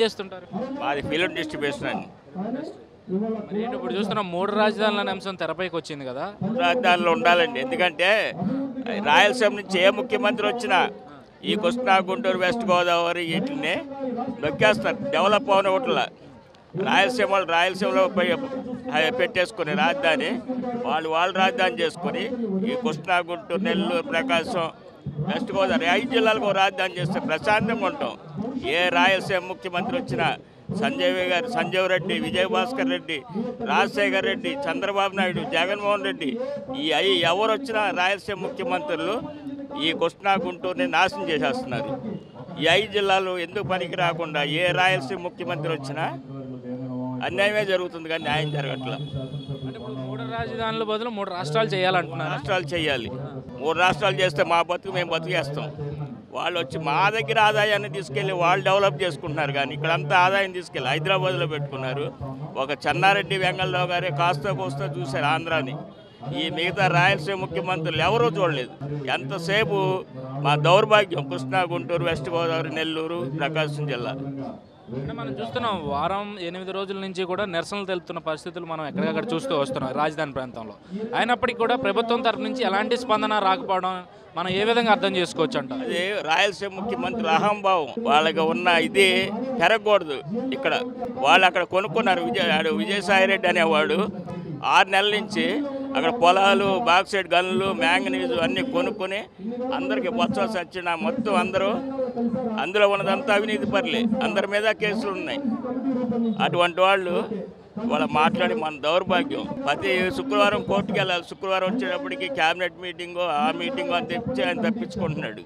చేస్తుంటారు మాది film distribution అండి మరి ఏంటి ఇప్పుడు చూస్తున్నాం మూడు రాజధానులు అనే అంశం తెరపైకి వచ్చింది కదా రాజధానిలో ఉండాలండి ఎందుకంటే రాయలసీమ నుంచి ఏ ముఖ్యమంత్రి వచ్చినా ఈ కృష్ణా గుంటూరు వెస్ట్ గోదావరి వీటిని నొక్కేస్తారు డెవలప్ అవనవట్ల రాయలసీమ వాళ్ళు రాయలసీమలో పోయి పెట్టేసుకుని రాజధాని వాళ్ళు వాళ్ళు రాజధాని చేసుకొని ఈ కృష్ణా గుంటూరు నెల్లూరు ప్రకాశం వెస్ట్ గోదావరి ఐదు జిల్లాలకు ఒక రాజధాని చేస్తే ప్రశాంతంగా ఉంటాం ఏ రాయలసీమ ముఖ్యమంత్రి వచ్చినా సంజయ్ గారు సంజీవ్ రెడ్డి విజయభాస్కర్ రెడ్డి రాజశేఖర్ రెడ్డి చంద్రబాబు నాయుడు జగన్మోహన్ రెడ్డి ఈ అయి ఎవరు వచ్చినా రాయలసీమ ముఖ్యమంత్రులు ఈ కృష్ణా గుంటూరుని నాశనం చేసేస్తున్నారు ఈ ఐదు జిల్లాలు ఎందుకు పనికి రాకుండా ఏ రాయలసీమ ముఖ్యమంత్రి వచ్చినా అన్యాయమే జరుగుతుంది కానీ న్యాయం జరగట్లా అంటే ఇప్పుడు మూడు రాజధానుల బదులు మూడు రాష్ట్రాలు చేయాలంటున్నారు రాష్ట్రాలు చేయాలి మూడు రాష్ట్రాలు చేస్తే మా బతుకు మేము బతికేస్తాం వాళ్ళు వచ్చి మా దగ్గర ఆదాయాన్ని తీసుకెళ్ళి వాళ్ళు డెవలప్ చేసుకుంటున్నారు కానీ ఇక్కడంతా ఆదాయం తీసుకెళ్ళి హైదరాబాద్లో పెట్టుకున్నారు ఒక చెన్నారెడ్డి వెంగళరావు గారే కాస్త కోస్తా చూశారు ఆంధ్రాని ఈ మిగతా రాయలసీమ ముఖ్యమంత్రులు ఎవరూ చూడలేదు ఎంతసేపు మా దౌర్భాగ్యం కృష్ణా గుంటూరు వెస్ట్ గోదావరి నెల్లూరు ప్రకాశం జిల్లా అంటే మనం చూస్తున్నాం వారం ఎనిమిది రోజుల నుంచి కూడా నిరసనలు తెలుపుతున్న పరిస్థితులు మనం ఎక్కడికక్కడ చూస్తూ వస్తున్నాం రాజధాని ప్రాంతంలో అయినప్పటికీ కూడా ప్రభుత్వం తరపు నుంచి ఎలాంటి స్పందన రాకపోవడం మనం ఏ విధంగా అర్థం చేసుకోవచ్చు అంట అది రాయలసీమ ముఖ్యమంత్రి అహంభావం వాళ్ళకి ఉన్న ఇది పెరగకూడదు ఇక్కడ వాళ్ళు అక్కడ కొనుక్కున్నారు విజయ్ ఆడు విజయసాయి రెడ్డి అనేవాడు ఆరు నెలల నుంచి అక్కడ పొలాలు బాక్సైడ్ గన్లు మ్యాంగనీస్ అన్నీ కొనుక్కొని అందరికి బొత్స సచ్చిన మొత్తం అందరూ అందులో ఉన్నదంతా అవినీతి పరులే అందరి మీద కేసులు ఉన్నాయి అటువంటి వాళ్ళు వాళ్ళ మాట్లాడి మన దౌర్భాగ్యం ప్రతి శుక్రవారం కోర్టుకి వెళ్ళాలి శుక్రవారం వచ్చేటప్పటికి క్యాబినెట్ మీటింగు ఆ మీటింగు అని తెప్పించి ఆయన తప్పించుకుంటున్నాడు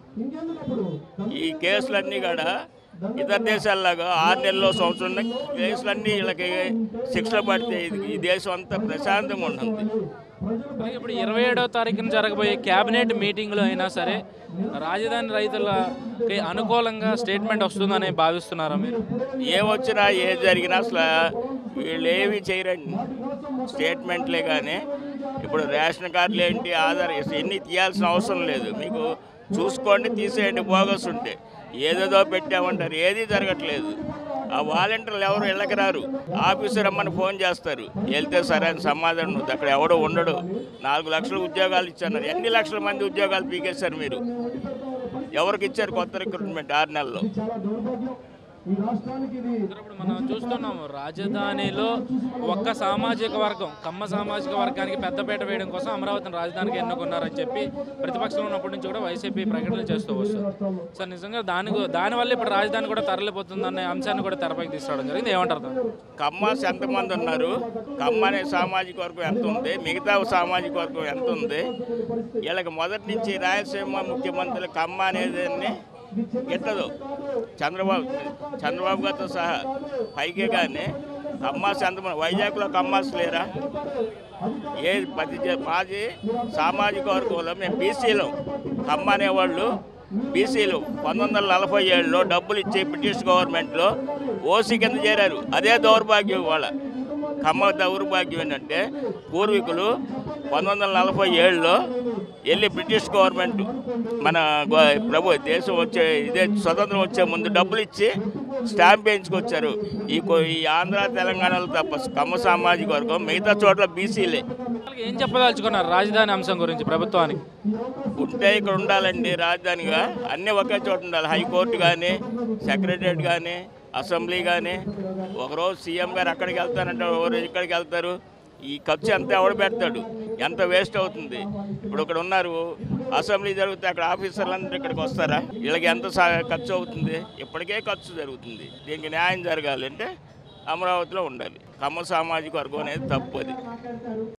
ఈ కేసులన్నీ కూడా ఇతర దేశాల్లాగా ఆరు నెలల్లో సంవత్సరం ఉన్న కేసులన్నీ వీళ్ళకి శిక్షలు పడితే ఇది- ఈ దేశం అంతా ప్రశాంతంగా ఉంటుంది అలాగే ఇప్పుడు ఇరవై ఏడవ తారీఖున జరగబోయే కేబినెట్ మీటింగ్లో అయినా సరే రాజధాని రైతులకి అనుకూలంగా స్టేట్మెంట్ వస్తుందని భావిస్తున్నారా మీరు ఏ వచ్చినా ఏ జరిగినా అసలు వీళ్ళు ఏమి చేయరండి స్టేట్మెంట్లే కానీ ఇప్పుడు రేషన్ కార్డులు ఏంటి ఆధార్ ఎన్ని తీయాల్సిన అవసరం లేదు మీకు చూసుకోండి తీసేయండి బోగస్ ఉంటే ఏదేదో పెట్టామంటారు ఏది జరగట్లేదు ఆ వాలంటీర్లు ఎవరు ఇళ్ళకి రారు ఆఫీసర్ రమ్మని ఫోన్ చేస్తారు వెళ్తే సరైన సమాధానం ఉంది అక్కడ ఎవడో ఉండడు నాలుగు లక్షల ఉద్యోగాలు ఇచ్చారు ఎన్ని లక్షల మంది ఉద్యోగాలు పీకేశారు మీరు ఎవరికి ఇచ్చారు కొత్త రిక్రూట్మెంట్ ఆరు నెలల్లో ఇప్పుడు మనం చూస్తున్నాము రాజధానిలో ఒక్క సామాజిక వర్గం కమ్మ సామాజిక వర్గానికి పెద్దపీట వేయడం కోసం అమరావతిని రాజధానికి ఎన్నుకున్నారని చెప్పి ప్రతిపక్షంలో ఉన్నప్పటి నుంచి కూడా వైసీపీ ప్రకటనలు చేస్తూ వస్తుంది సార్ నిజంగా దాని గు- దానివల్ల ఇప్పుడు రాజధాని కూడా తరలిపోతుందనే అంశాన్ని కూడా తెరపైకి తీసుకురావడం జరిగింది ఏమంటారు దాన్ని? కమ్మాస్ ఎంతమంది ఉన్నారు కమ్మ అనే సామాజిక వర్గం ఎంత ఉంది మిగతా సామాజిక వర్గం ఎంత ఉంది వీళ్ళకి మొదటి నుంచి రాయలసీమ ముఖ్యమంత్రులు కమ్మ అనేది గిట్టదు చంద్రబాబు చంద్రబాబు గారితో సహా పైకే కానీ కమ్మాస్ ఎంతమంది వైజాగ్లో కమ్మాస్ లేరా ఏ ప్రతి జ- మాది సామాజిక వర్గంలో మేము బీసీలు కమ్మ అనేవాళ్ళు బీసీలు పంతొమ్మిది వందల నలభై ఏడులో డబ్బులు ఇచ్చే బ్రిటిష్ గవర్నమెంట్లో ఓసీ కింద చేరారు అదే దౌర్భాగ్యం వాళ్ళ కమ్మ దౌర్భాగ్యం ఏంటంటే పూర్వీకులు పంతొమ్మిది వందల నలభై ఏడులో వెళ్ళి బ్రిటిష్ గవర్నమెంట్ మన గో- ప్రభు దేశం వచ్చే ఇదే స్వతంత్రం వచ్చే ముందు డబ్బులు ఇచ్చి స్టాంప్ వేయించుకొచ్చారు ఈ కొ- ఈ ఆంధ్ర తెలంగాణలో తప్ప కమ్మ సామాజిక వర్గం మిగతా చోట్ల బీసీలే వాళ్ళకి ఏం చెప్పదలుచుకున్నారు రాజధాని అంశం గురించి ప్రభుత్వానికి ఉంటే ఇక్కడ ఉండాలండి రాజధానిగా అన్నీ ఒకే చోట ఉండాలి హైకోర్టు కానీ సెక్రటరియట్ కానీ అసెంబ్లీ కానీ ఒకరోజు సీఎం గారు అక్కడికి వెళ్తారంటే ఒకరోజు ఇక్కడికి వెళ్తారు ఈ ఖర్చు ఎంత ఎవడు పెడతాడు ఎంత వేస్ట్ అవుతుంది ఇప్పుడు ఇక్కడ ఉన్నారు అసెంబ్లీ జరిగితే అక్కడ ఆఫీసర్లందరూ ఇక్కడికి వస్తారా వీళ్ళకి ఎంత సా- ఖర్చు అవుతుంది ఇప్పటికే ఖర్చు జరుగుతుంది దీనికి న్యాయం జరగాలంటే అమరావతిలో ఉండాలి కమ్మ సామాజిక వర్గం అనేది తప్పు అది